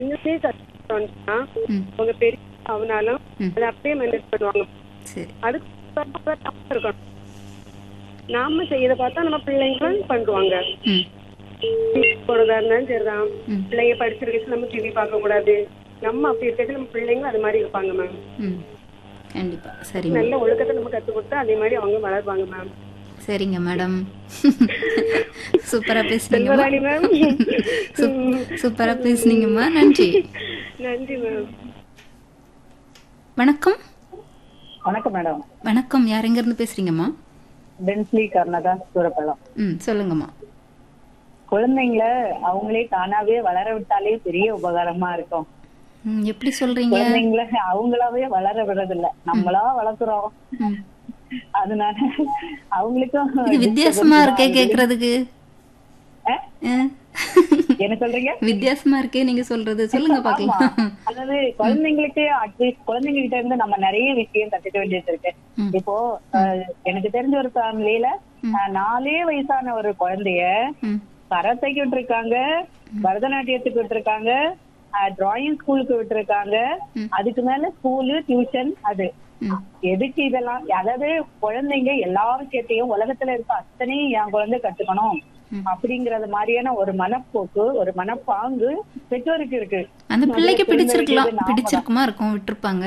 இன்னுமே கற்றுக்கிட்டோம்னா ம் அவங்க பெரிய ஆகுனாலும் ம். அதை அப்படியே மேனேஜ் பண்ணுவாங்க சரி அதுக்கு தப்பா இருக்கணும் நாம செய்யறத பார்த்தா நம்ம பிள்ளைங்களும் பண்ணுவாங்க ம் போறதா இருந்தாலும் சரிதான் ம். பிள்ளைங்க படிச்சிருக்க நம்ம டிவி பார்க்க கூடாது நம்ம அப்படி இருக்க நம்ம பிள்ளைங்களும் அது மாதிரி இருப்பாங்க மேம் ம் கண்டிப்பா சரிங்க நல்ல ஒழுக்கத்தை நம்ம கத்து கொடுத்தா அதே மாதிரி அவங்க வளருவாங்க மேம் சரிங்க மேடம் சூப்பரா பேசுனீங்கம்மா செல்வராணி மேம் சூப்- சூப்பரா பேசுனீங்கம்மா நன்றி நன்றி மேம் வணக்கம் வணக்கம் மேடம் வணக்கம் யார் எங்க இருந்து பேசுறீங்கம்மா பென்ஸ்லி கர்ணதா சூரப்பழம் ம் சொல்லுங்கம்மா குழந்தைங்கள அவங்களே தானாவே வளர விட்டாலே பெரிய உபகாரமா இருக்கும் ம், எப்படி சொல்றீங்க குழந்தைங்கள அவங்களாவே வளர விடுறதில்ல நம்மளா வளர்க்குறோம் ம். அதனால அவங்களுக்கும் இது வித்தியாசமா இருக்கே கேக்குறதுக்கு அஹ்? ஆ. என்ன சொல்றீங்க வித்தியாசமா இருக்கே நீங்க சொல்றது சொல்லுங்க ஆமா. பாக்கலாம் அதாவது குழந்தைங்களுக்கு அட்லீஸ்ட் குழந்தைங்க கிட்ட இருந்து நம்ம நிறைய விஷயம் கத்துக்க வேண்டியது இருக்கு ம். இப்போ அஹ், எனக்கு தெரிஞ்ச ஒரு ஃபேமிலியில நாலே வயசான ஒரு குழந்தைய ம் கராத்தைக்கு விட்டுருக்காங்க பரதநாட்டியத்துக்கு விட்டுருக்காங்க டிராயிங் ஸ்கூலுக்கு விட்டுருக்காங்க ம். அதுக்கு மேல ஸ்கூலு டியூஷன் அது ம் எதுக்கு இதெல்லாம் அதாவது குழந்தைங்க எல்லா விஷயத்தையும் உலகத்துல இருக்க அத்தனையும் என் குழந்தை கத்துக்கணும் ம். அப்படிங்கறது மாதிரியான ஒரு மனப்போக்கு ஒரு மனப்பாங்கு பெற்றோருக்கு இருக்கு அந்த பிள்ளைக்கு முதல்ல பிடிச்சிருக்கலாம் திரும்ப வேண்டியது நாம பிடிச்சிருக்குமா இருக்கும் விட்டுருப்பாங்க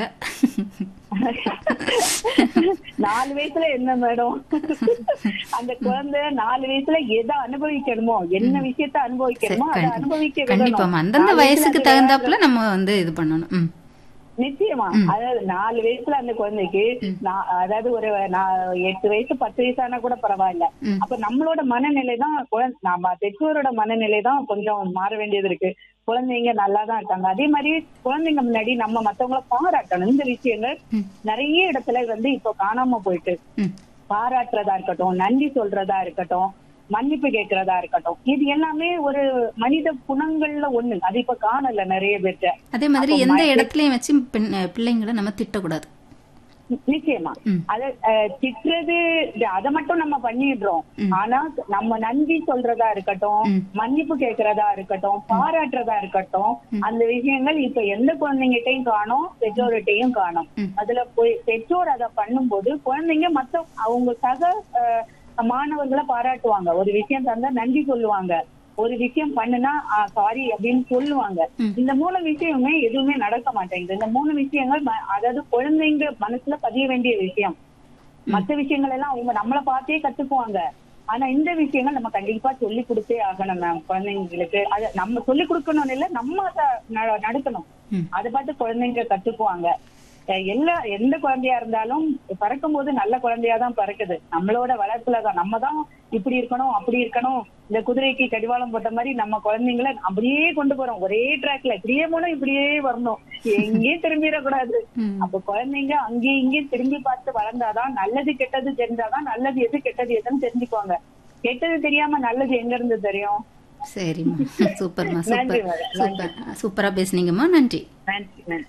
நாலு வயசுல என்ன மேடம் அந்த குழந்தை நாலு வயசுல எதை அனுபவிக்கணுமோ என்ன விஷயத்த அனுபவிக்கணுமோ அதை கண்டி- அனுபவிக்க விடணும். கண்டிப்பாமா அந்தந்த நாலு வயசுல வயசுக்கு அது தகுந்தாப்புல நம்ம வந்து இது பண்ணணும் ம் நிச்சயமா அதாவது நாலு வயசுல அந்த குழந்தைக்கு நா- அதாவது ஒரு நா- எட்டு வயசு பத்து வயசானா கூட பரவாயில்ல ம். அப்ப நம்மளோட மனநிலை தான் குழந்தை நம்ம பெற்றோரோட மனநிலை தான் கொஞ்சம் மாற வேண்டியது இருக்கு குழந்தைங்க நல்லா தான் இருக்காங்க அதே மாதிரி குழந்தைங்க முன்னாடி நம்ம மத்தவங்கள பாராட்டணும் இந்த விஷயங்கள் ம். நிறைய இடத்துல வந்து இப்போ காணாம போயிட்டு ம் பாராட்டுறதா இருக்கட்டும் நன்றி சொல்றதா இருக்கட்டும் மன்னிப்பு கேட்கறதா இருக்கட்டும் இது எல்லாமே ஒரு மனித குணங்கள்ல ஒண்ணு அது இப்ப காணல நிறைய பேர்ட்ட அதே மாதிரி எந்த இடத்துலயும் வச்சு பெண் பிள்ளைங்களை நம்ம திட்டக்கூடாது நிச்சயமா ம். அத அஹ், திட்டுறது இது- அத மட்டும் நம்ம பண்ணிடுறோம் ஆனா நம்ம நன்றி சொல்றதா இருக்கட்டும் ம். மன்னிப்பு கேட்கறதா இருக்கட்டும் பாராட்டுறதா இருக்கட்டும் அந்த விஷயங்கள் இப்ப எந்த குழந்தைங்கிட்டையும் காணும் பெற்றோர்கிட்டையும் காணும் ம். அதுல போய் பெற்றோர் அதை பண்ணும்போது குழந்தைங்க மத்த அவங்க சக அஹ், மாணவர்களை பாராட்டுவாங்க ஒரு விஷயம் தந்தா நன்றி சொல்லுவாங்க ஒரு விஷயம் பண்ணுனா சாரி அப்படின்னு சொல்லுவாங்க ம். இந்த மூணு விஷயமே எதுவுமே நடக்க மாட்டேங்குது இந்த மூணு விஷயங்கள் ம- அதாவது குழந்தைங்க மனசுல பதிய வேண்டிய விஷயம் மத்த விஷயங்கள் எல்லாம் அவங்க நம்மள பார்த்தே கத்துக்குவாங்க ஆனா இந்த விஷயங்கள் நம்ம கண்டிப்பா சொல்லி கொடுத்தே ஆகணும் மேம் குழந்தைங்களுக்கு அத நம்ம சொல்லி கொடுக்கணும்னு இல்ல நம்ம அத ந- நடக்கணும் ம். அதை பார்த்து குழந்தைங்க கத்துக்குவாங்க அஹ் எல்லா எந்த குழந்தையா இருந்தாலும் பிறக்கும் போது நல்ல குழந்தையா தான் பிறக்குது நம்மளோட வளர்ப்புல தான் நம்ம தான் இப்படி இருக்கணும் அப்படி இருக்கணும் இந்த குதிரைக்கு கடிவாளம் போட்ட மாதிரி நம்ம குழந்தைங்கள அப்படியே கொண்டு போறோம் ஒரே ட்ராக்ல இப்படியே போனோம் இப்படியே வரணும் எங்கேயும் திரும்பிடக்கூடாது ம். அப்ப குழந்தைங்க அங்கேயும் இங்கேயும் திரும்பி பார்த்து வளர்ந்தாதான் நல்லது கெட்டது தெரிஞ்சாதான் நல்லது எது கெட்டது எதுன்னு தெரிஞ்சுக்குவாங்க கெட்டது தெரியாம நல்லது எங்க இருந்து தெரியும் சரிம்மா சூப்பர்மா நன்றி சூப்பர் மேடம், சூப்பர் சூப்பரா பேசுனீங்கம்மா நன்றி நன்றி நன்றி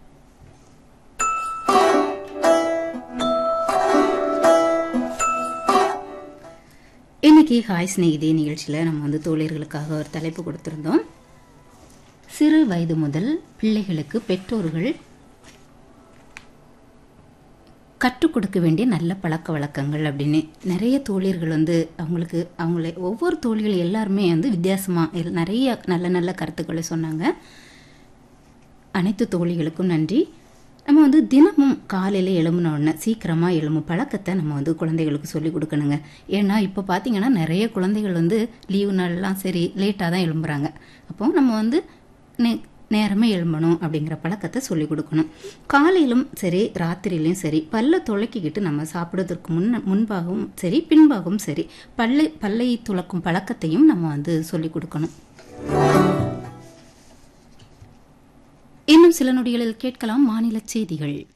இன்னைக்கு ஹாய் ஸ்நேகிதே நிகழ்ச்சியில் நம்ம வந்து தோழர்களுக்காக ஒரு தலைப்பு கொடுத்துருந்தோம் சிறு வயது முதல் பிள்ளைகளுக்கு பெற்றோர்கள் கற்றுக் கொடுக்க வேண்டிய நல்ல பழக்க வழக்கங்கள் அப்படின்னு நிறைய தோழியர்கள் வந்து அவங்களுக்கு அவங்கள ஒவ்வொரு தோழிகள் எல்லாருமே வந்து வித்தியாசமாக நிறைய நல்ல நல்ல கருத்துக்களை சொன்னாங்க அனைத்து தோழிகளுக்கும் நன்றி நம்ம வந்து தினமும் காலையில் எழும்பின உடனே சீக்கிரமாக எழும்பும் பழக்கத்தை நம்ம வந்து குழந்தைகளுக்கு சொல்லி கொடுக்கணுங்க ஏன்னா இப்போ பார்த்தீங்கன்னா நிறைய குழந்தைகள் வந்து லீவு நாள்லாம் சரி லேட்டாக தான் எழும்புறாங்க அப்போ நம்ம வந்து நே நேரமே எழும்பணும் அப்படிங்கிற பழக்கத்தை சொல்லி கொடுக்கணும் காலையிலும் சரி ராத்திரியிலையும் சரி பல்ல துளக்கிக்கிட்டு நம்ம சாப்பிடுறதுக்கு முன்ன முன்பாகவும் சரி பின்பாகவும் சரி பல்லை பல்லை துளக்கும் பழக்கத்தையும் நம்ம வந்து சொல்லி கொடுக்கணும் இன்னும் சில நொடிகளில் கேட்கலாம் மாநில செய்திகள்